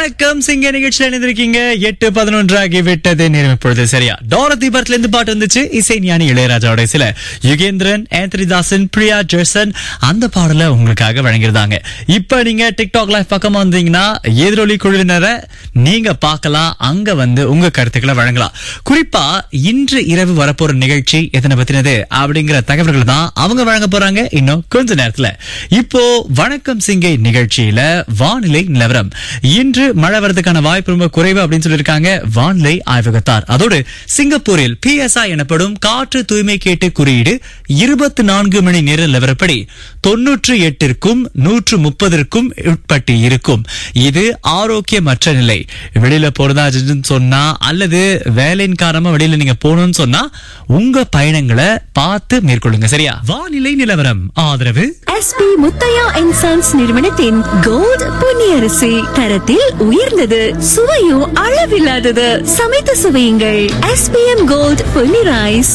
வணக்கம் சிங்க நிகழ்ச்சியில் இணைந்திருக்கீங்க எட்டு பதினொன்று ஆகி விட்டது நேரம் இப்பொழுது சரியா டோரதி பர்த்ல இருந்து பாட்டு வந்துச்சு இசை ஞானி இளையராஜாவோட சில யுகேந்திரன் ஆந்தரிதாசன் பிரியா ஜெர்சன் அந்த பாடல உங்களுக்காக வழங்கியிருந்தாங்க இப்ப நீங்க டிக்டாக் லைவ் பக்கமா வந்தீங்கன்னா எதிரொலி குழுவினரை நீங்க பார்க்கலாம் அங்க வந்து உங்க கருத்துக்களை வழங்கலாம் குறிப்பா இன்று இரவு வரப்போற நிகழ்ச்சி எத்தனை பத்தினது அப்படிங்கிற தகவல்கள் தான் அவங்க வழங்க போறாங்க இன்னும் கொஞ்ச நேரத்துல இப்போ வணக்கம் சிங்கை நிகழ்ச்சியில வானிலை நிலவரம் இன்று மழை வரதுக்கான வாய்ப்பு ரொம்ப குறைவு அப்படின்னு சொல்லியிருக்காங்க வானிலை ஆய்வகத்தார் அதோடு சிங்கப்பூரில் பிஎஸ்ஐ எனப்படும் காற்று தூய்மை கேட்டு குறியீடு இருபத்தி நான்கு மணி நேர நிலவரப்படி தொன்னூற்று எட்டிற்கும் நூற்று முப்பதற்கும் உட்பட்டு இருக்கும் இது ஆரோக்கியமற்ற நிலை வெளியில போறதா இருந்துச்சுன்னு சொன்னா அல்லது வேலையின் காரணமா வெளியில நீங்க போகணும்னு சொன்னா உங்க பயணங்களை பார்த்து மேற்கொள்ளுங்க சரியா வானிலை நிலவரம் ஆதரவு எஸ்பி முத்தையா அண்ட் சன்ஸ் நிறுவனத்தின் கோல்ட் பொன்னியரிசி தரத்தில் உயர்ந்தது சுவையும் அளவில்லாதது சமைத்து சுவையுங்கள் எஸ்பிஎம் கோல்ட் பொன்னி ரைஸ்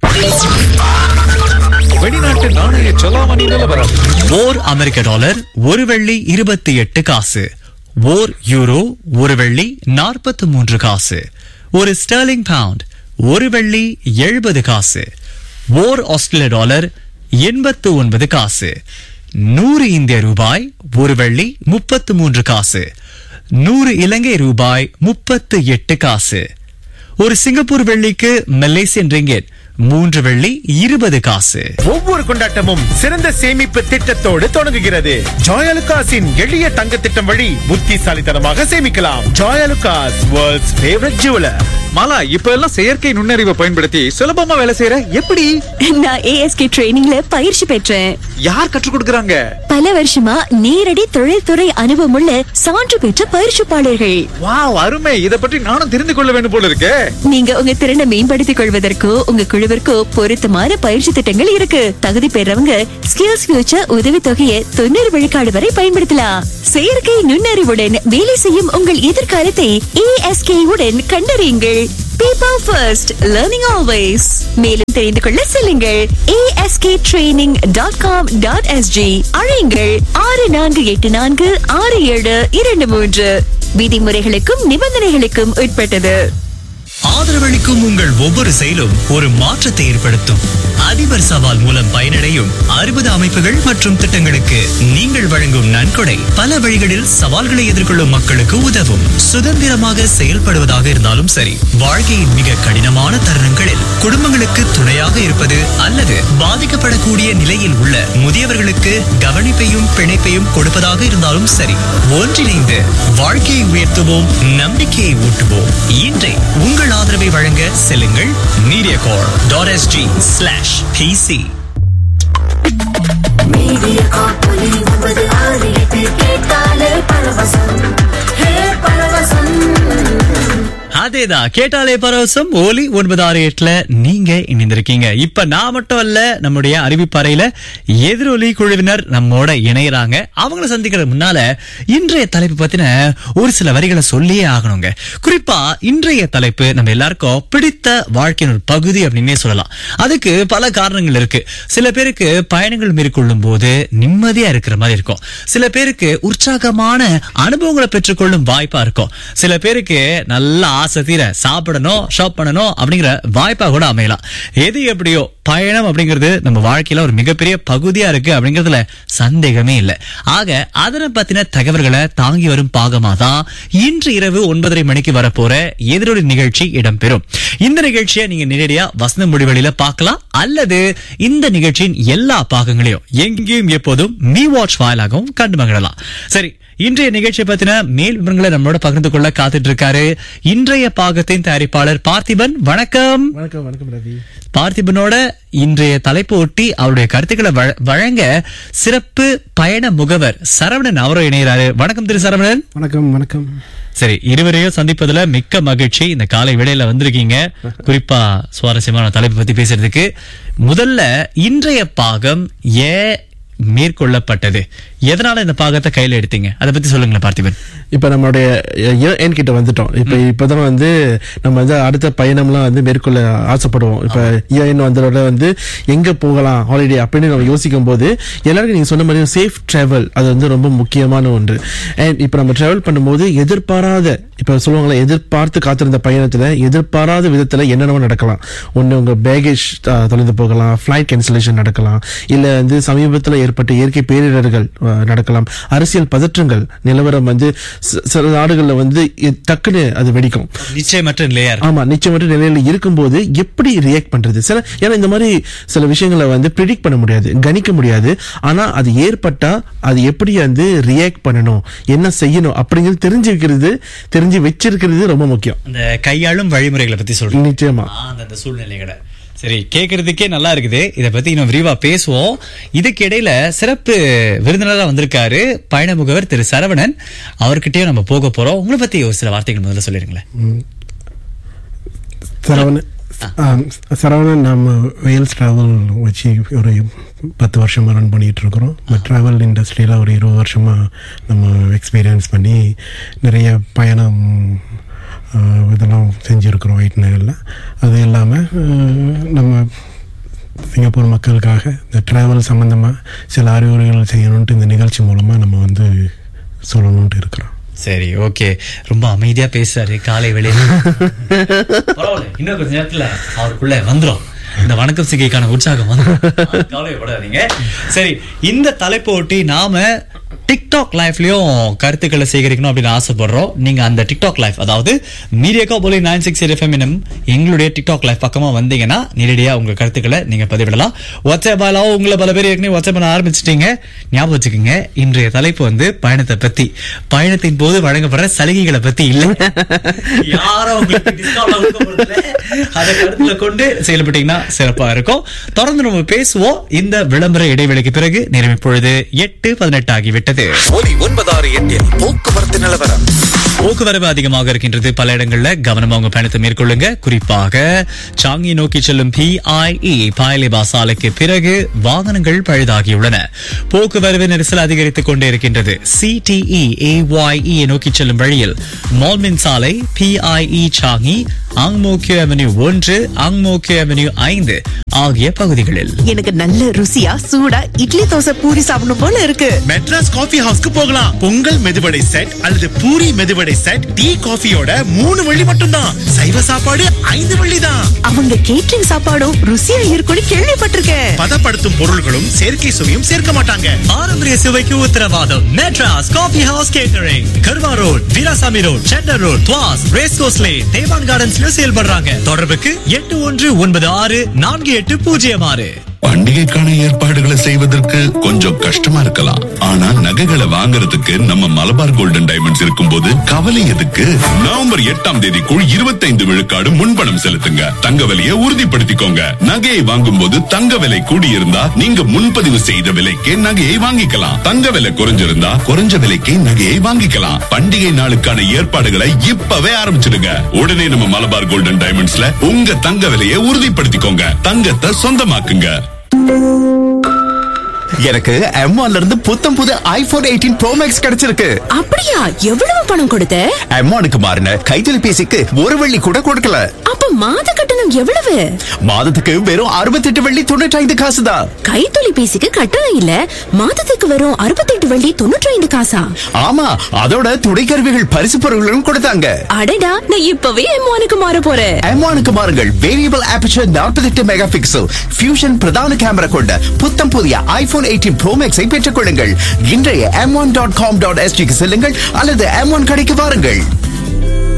வெளிநாட்டு நாணய செலாவணி நிலவரம் ஓர் அமெரிக்க டாலர் ஒரு வெள்ளி இருபத்தி எட்டு காசு ஓர் யூரோ ஒரு வெள்ளி நாற்பத்தி மூன்று காசு ஒரு ஸ்டெர்லிங் பவுண்ட் ஒரு வெள்ளி எழுபது காசு ஓர் ஆஸ்திரேலிய டாலர் எண்பத்து ஒன்பது காசு நூறு இந்திய ரூபாய் ஒரு வெள்ளி முப்பத்து மூன்று காசு நூறு இலங்கை ரூபாய் முப்பத்து எட்டு காசு ஒரு சிங்கப்பூர் வெள்ளிக்கு மலேசியன் ரிங்கெட் மூன்று வெள்ளி இருபது காசு ஒவ்வொரு கொண்டாட்டமும் சிறந்த சேமிப்பு திட்டத்தோடு தொடங்குகிறது ஜாயலுகாஸின் எளிய தங்க திட்டம் வழி புத்திசாலித்தனமாக சேமிக்கலாம் ஜாயலுகாஸ் வேர்ல்ட்ஸ் ஃபேவரட் ஜுவலர் மாலா இப்ப எல்லாம் செயற்கை நுண்ணறிவை பயன்படுத்தி சுலபமா வேலை செய்யற எப்படி நான் ஏஎஸ்கே ட்ரைனிங்ல பயிற்சி பெற்றேன் யார் கற்றுக் கொடுக்கறாங்க பல வருஷமா நேரடி தொழில்துறை அனுபவமுள்ள சான்று பெற்ற பயிற்சிப்பாளர்கள் வாவ் அருமை இத பற்றி நானும் தெரிந்து கொள்ள வேண்டும் போல இருக்கே நீங்க உங்க திறனை மேம்படுத்திக் கொள்வதற்கோ உங்க குழுவிற்கோ பொருத்தமான பயிற்சி திட்டங்கள் இருக்கு தகுதி பெறவங்க ஸ்கில்ஸ் ஃபியூச்சர் உதவி தொகையை தொண்ணூறு விழுக்காடு வரை பயன்படுத்தலாம் செயற்கை நுண்ணறிவுடன் வேலை செய்யும் உங்கள் எதிர்காலத்தை ஏஎஸ்கே உடன் கண்டறியுங்கள் பீப்பிள் ஃபர்ஸ்ட் லேர்னிங் ஆல்வேஸ் மேலும் தெரிந்து கொள்ள செல்லுங்கள் ASK training dot com dot SG அழையுங்கள் ஆறு நான்கு எட்டு நான்கு ஆறு ஏழு இரண்டு மூன்று விதிமுறைகளுக்கும் நிபந்தனைகளுக்கும் உட்பட்டது ஆதரவளிக்கும் உங்கள் ஒவ்வொரு செயலும் ஒரு மாற்றத்தை ஏற்படுத்தும் அதிபர் சவால் மூலம் பயனடையும் அறுபது அமைப்புகள் மற்றும் திட்டங்களுக்கு நீங்கள் வழங்கும் நன்கொடை பல வழிகளில் சவால்களை எதிர்கொள்ளும் மக்களுக்கு உதவும் சுதந்திரமாக செயல்படுவதாக இருந்தாலும் சரி வாழ்க்கையின் மிக கடினமான தருணங்களில் குடும்பங்களுக்கு துணையாக இருப்பது அல்லது பாதிக்கப்படக்கூடிய நிலையில் உள்ள முதியவர்களுக்கு கவனிப்பையும் பிணைப்பையும் கொடுப்பதாக இருந்தாலும் சரி ஒன்றிணைந்து வாழ்க்கையை உயர்த்துவோம் நம்பிக்கையை ஊட்டுவோம் இன்றை உங்கள் ஆதரவை வழங்க செல்லுங்கள் Mediacorp dot SG slash PC media காப்பொலி ஒன்பது ஆறு எட்டு கேட்டாலே பரவசம் ஹே பரவசம் அதேதான் கேட்டாலே பரவசம் ஓலி ஒன்பது ஆறு எட்டுல நீங்க இணைந்திருக்கீங்க இப்ப நான் மட்டும் அல்ல நம்முடைய அறிவிப்பறையில எதிரொலி குழுவினர் நம்மோட இணையறாங்க அவங்கள சந்திக்கிறது முன்னால இன்றைய தலைப்பு பத்தின ஒரு சில வரிகளை சொல்லியே ஆகணுங்க குறிப்பா இன்றைய தலைப்பு நம்ம எல்லாருக்கும் பிடித்த வாழ்க்கையின் ஒரு பகுதி அப்படின்னே சொல்லலாம் அதுக்கு பல காரணங்கள் இருக்கு சில பேருக்கு பயணங்கள் மேற்கொள்ளும் போது நிம்மதியா இருக்கிற மாதிரி இருக்கும் சில பேருக்கு உற்சாகமான அனுபவங்களை பெற்றுக்கொள்ளும் வாய்ப்பா இருக்கும் சில பேருக்கு நல்ல ஆசை தீர சாப்பிடணும் ஷாப் பண்ணணும் அப்படிங்கிற வாய்ப்பா கூட அமையலாம் எது எப்படியோ பயணம் அப்படிங்கிறது நம்ம வாழ்க்கையில ஒரு மிகப்பெரிய பகுதியா இருக்கு அப்படிங்கிறதுல சந்தேகமே இல்லை ஆக அதனை பத்தின தகவல்களை தாங்கி வரும் பாகமா தான் இன்று இரவு ஒன்பதரை மணிக்கு வரப்போற எதிரொலி நிகழ்ச்சி இடம்பெறும் இந்த நிகழ்ச்சியை நீங்க நேரடியா வசந்த முடிவெளியில பார்க்கலாம் அல்லது இந்த நிகழ்ச்சியின் எல்லா பாகங்களையும் எங்கேயும் எப்போதும் மீ வாட்ச் வாயிலாகவும் கண்டு மகிழலாம் சரி இன்றைய நிகழ்ச்சியை பத்தின மேல் விவரங்களை நம்மளோட பகிர்ந்து கொள்ள காத்துட்டு இருக்காரு இன்றைய பாகத்தின் தயாரிப்பாளர் பார்த்திபன் வணக்கம் வணக்கம் வணக்கம் ரவி பார்த்திபனோட இன்றைய தலைப்பு ஒட்டி அவருடைய கருத்துக்களை வழ- வழங்க சிறப்பு பயண முகவர் சரவணன் அவரும் இணைகிறாரு வணக்கம் திரு சரவணன் வணக்கம் வணக்கம் சரி இருவரையும் சந்திப்பதுல மிக்க மகிழ்ச்சி இந்த காலை வேளையில வந்திருக்கீங்க குறிப்பா சுவாரஸ்யமான தலைப்பு பத்தி பேசுறதுக்கு முதல்ல இன்றைய பாகம் ஏன் மேற்கொள்ளப்பட்டது எதனால இந்த பாகத்தை கையில எடுத்தீங்க அதை பத்தி சொல்லுங்களேன் பார்த்திபன் இப்ப நம்மளுடைய என் கிட்ட வந்துட்டோம் இப்ப இப்பதான் வந்து நம்ம வந்து அடுத்த பயணம்லாம் வந்து மேற்கொள்ள ஆசைப்படுவோம் இப்ப இயன் வந்ததோட வந்து எங்க போகலாம் ஹாலிடே அப்படின்னு நம்ம யோசிக்கும் போது எல்லாருக்கும் நீங்க சொன்ன மாதிரி சேஃப் டிராவல் அது வந்து ரொம்ப முக்கியமான ஒன்று அண்ட் இப்ப நம்ம டிராவல் பண்ணும்போது எதிர்பாராத இப்ப சொல்லுவாங்களே எதிர்பார்த்து காத்திருந்த பயணத்துல எதிர்பாராத விதத்துல என்னென்னவோ நடக்கலாம் ஒண்ணு உங்க பேகேஜ் தொலைந்து போகலாம் ஃபிளைட் கேன்சலேஷன் நடக்கலாம் இல்ல வந்து சமீபத்துல ஏற்பட்ட இயற்கை பேரிடர்கள் அஹ், நடக்கலாம் அரசியல் பதற்றங்கள் நிலவரம் வந்து ச- சில நாடுகள்ல வந்து இ- டக்குன்னு அது வெடிக்கும் நிச்சயமற்ற நிலையா இருக்கு ஆமா நிச்சயமற்ற நிலையில இருக்கும்போது எப்படி ரியாக்ட் பண்றது சில ஏன்னா இந்த மாதிரி சில விஷயங்களை வந்து ப்ரிடிக்ட் பண்ண முடியாது கணிக்க முடியாது ஆனா அது ஏற்பட்டா அது எப்படி வந்து ரியாக்ட் பண்ணணும் என்ன செய்யணும் அப்படிங்கிறது தெரிஞ்சு வைக்கிறது தெரிஞ்சு வச்சிருக்கிறது ரொம்ப முக்கியம் அந்த கையாளும் வழிமுறைகளை பத்தி சொல்றேன் நிச்சயமா ஆ, அந்த அந்த சூழ்நிலைகளை சரி கேக்குறதுக்கே நல்லா இருக்குது இத பத்தி இன்னும் விரிவா பேசுவோம் இதுக்கு இடையில சிறப்பு விருந்தினரா வந்திருக்காரு பயண முகவர் திரு சரவணன் அவர்கிட்டயும் நம்ம போக போறோம் உங்களை பத்தி ஒரு சில வார்த்தைகள் முதல்ல சொல்லிருங்களேன் சரவணன் சரவணன் நம்ம வேல்ஸ் ட்ராவல் வச்சு ஒரு பத்து வருஷமாக ரன் பண்ணிகிட்டு இருக்கிறோம் ட்ராவல் இண்டஸ்ட்ரியில் ஒரு இருபது வருஷமாக நம்ம எக்ஸ்பீரியன்ஸ் பண்ணி நிறைய பயணம் அஹ், இதெல்லாம் செஞ்சுருக்கிறோம் ஒயிட் நகரில் அது இல்லாமல் நம்ம சிங்கப்பூர் மக்களுக்காக இந்த ட்ராவல் சம்மந்தமாக சில அறிவுரைகள் செய்யணுன்ட்டு இந்த நிகழ்ச்சி மூலமாக நம்ம வந்து சொல்லணுன்ட்டு இருக்கிறோம் சரி ஓகே ரொம்ப அமைதியா பேசுறாரு காலை வேளையில பரவாயில்ல இன்னும் கொஞ்ச நேரத்துல அவருக்குள்ள வந்துரும் இந்த வணக்கம் சிகைக்கான உற்சாகம் வந்துரும் கவலைப்படாதீங்க சரி இந்த தலைப்பு ஒட்டி நாம டிக்டாக் லைஃப்லயும் கருத்துக்களை சேகரிக்கணும் அப்படின்னு ஆசைப்படுறோம் நீங்க அந்த டிக்டாக் லைஃப் அதாவது மீடியாக்கா போலி நைன் சிக்ஸ் எஃப்எம் எனும் எங்களுடைய டிக்டாக் லைஃப் பக்கமா வந்தீங்கன்னா நேரடியா உங்க கருத்துக்களை நீங்க பதிவிடலாம் வாட்ஸ்அப் ஆலாவோ உங்களை பல பேர் ஏற்கனவே வாட்ஸ்அப் பண்ண ஆரம்பிச்சிட்டீங்க ஞாபகம் வச்சுக்கோங்க இன்றைய தலைப்பு வந்து பயணத்தை பத்தி பயணத்தின் போது வழங்கப்படுற சலுகைகளை பத்தி இல்ல யாரும் உங்களுக்கு discount கொடுக்க போறதில்ல. அதை கருத்துல கொண்டு செயல்பட்டீங்கன்னா சிறப்பா இருக்கும் தொடர்ந்து நம்ம பேசுவோம் இந்த விளம்பர இடைவெளிக்கு பிறகு நேரம் இப்பொழுது எட்டு பதினெட்டு ஆகிவிட்டது ஒலி ஒன்பதாறு எட்டில் போக்குவரத்து நிலவரம் போக்குவரவு அதிகமாக இருக்கின்றது பல இடங்கள்ல கவனமா உங்க பயணத்தை மேற்கொள்ளுங்க குறிப்பாக சாங்கி நோக்கி செல்லும் பிஐஇ பாயலிபா சாலைக்கு பிறகு வாகனங்கள் பழுதாகியுள்ளன போக்குவரவு நெரிசல் அதிகரித்துக் கொண்டே இருக்கின்றது சிடிஇ ஏஒய்இ நோக்கி செல்லும் வழியில் மால்மின் சாலை பிஐஇ சாங்கி அங்மோக்கியோ அவென்யூ ஒன்று அங்மோக்கியோ அவென்யூ ஐந்து ஆகிய பகுதிகளில் எனக்கு நல்ல ருசியா சூடா இட்லி தோசை பூரி சாப்பிடணும் போல இருக்கு மெட்ராஸ் காஃபி ஹவுஸ்க்கு போகலாம் பொங்கல் மெதுவடை செட் அல்லது பூரி மெதுவடை செட் டீ காஃபியோட மூணு வழி மட்டும்தான் சைவ சாப்பாடு ஐந்து வழி தான் அவங்க கேட்டரிங் சாப்பாடும் ருசியா இருக்கும்னு கேள்விப்பட்டிருக்கேன் பதப்படுத்தும் பொருள்களும் செயற்கை சுவையும் சேர்க்க மாட்டாங்க பாரம்பரிய சுவைக்கு உத்தரவாதம் மெட்ராஸ் காபி ஹவுஸ் கேட்டரிங் கர்வா road Veerasamy road centre road Tuas ரேஸ் கோஸ்லே தேவான் கார்டன்ஸ்ல செயல்படுறாங்க தொடர்புக்கு எட்டு ஒன்று ஒன்பது ஆறு நான்கு எட்டு பூஜ்ஜியம் ஆறு பண்டிகைக்கான ஏற்பாடுகளை செய்வதற்கு கொஞ்சம் கஷ்டமா இருக்கலாம் ஆனா நகைகளை வாங்குறதுக்கு நம்ம மலபார் கோல்டன் டைமண்ட்ஸ் இருக்கும்போது கவலை எதுக்கு நவம்பர் எட்டாம் தேதிக்குள் இருபத்தைந்து விழுக்காடு முன்பணம் செலுத்துங்க தங்க விலையை உறுதிப்படுத்திக்கோங்க நகையை வாங்கும் போது தங்க விலை கூடியிருந்தா நீங்க முன்பதிவு செய்த விலைக்கே நகையை வாங்கிக்கலாம் தங்க விலை குறைஞ்சிருந்தா குறைஞ்ச விலைக்கே நகையை வாங்கிக்கலாம் பண்டிகை நாளுக்கான ஏற்பாடுகளை இப்பவே ஆரம்பிச்சிடுங்க உடனே நம்ம மலபார் கோல்டன் டைமண்ட்ஸ்ல உங்க தங்க விலையை உறுதிப்படுத்திக்கோங்க தங்கத்தை சொந்தமாக்குங்க எனக்கு M1 இருந்து புத்தம் புது ஐபோன் எயிட்டீன் ப்ரோ மேக்ஸ் கிடைச்சிருக்கு அப்படியா எவ்வளவு பணம் கொடுத்த M1க்கு மாறின கைத்தொலைபேசிக்கு ஒரு வெள்ளி கூட கொடுக்கல அப்ப மாத கட்டணம் எவ்வளவு மாதத்துக்கு வெறும் அறுபத்தெட்டு வெள்ளி தொண்ணூற்றி ஐந்து காசு தான் கைத்தொலைபேசிக்கு கட்டணம் இல்ல மாதத்துக்கு வரும் அறுபத்தெட்டு வள்ளி தொண்ணூற்றி ஐந்து காசா ஆமா அதோட துணைக்கருவிகள் பரிசு பொருள்களும் கொடுத்தாங்க அடடா நான் இப்பவே எம்மானுக்கு மாற போறேன் M1க்கு மாறுங்கள் variable aperture 48 megapixel fusion பிரதான கேமரா கொண்ட புத்தம் புதிய ஐபோன் எயிட்டீன் ப்ரோ மேக்ஸை பெற்றுக் கொள்ளுங்கள் இன்றைய M one dot com dot எஸ்டிக்கு செல்லுங்கள் அல்லது எம் ஒன் கடைக்கு வாருங்கள்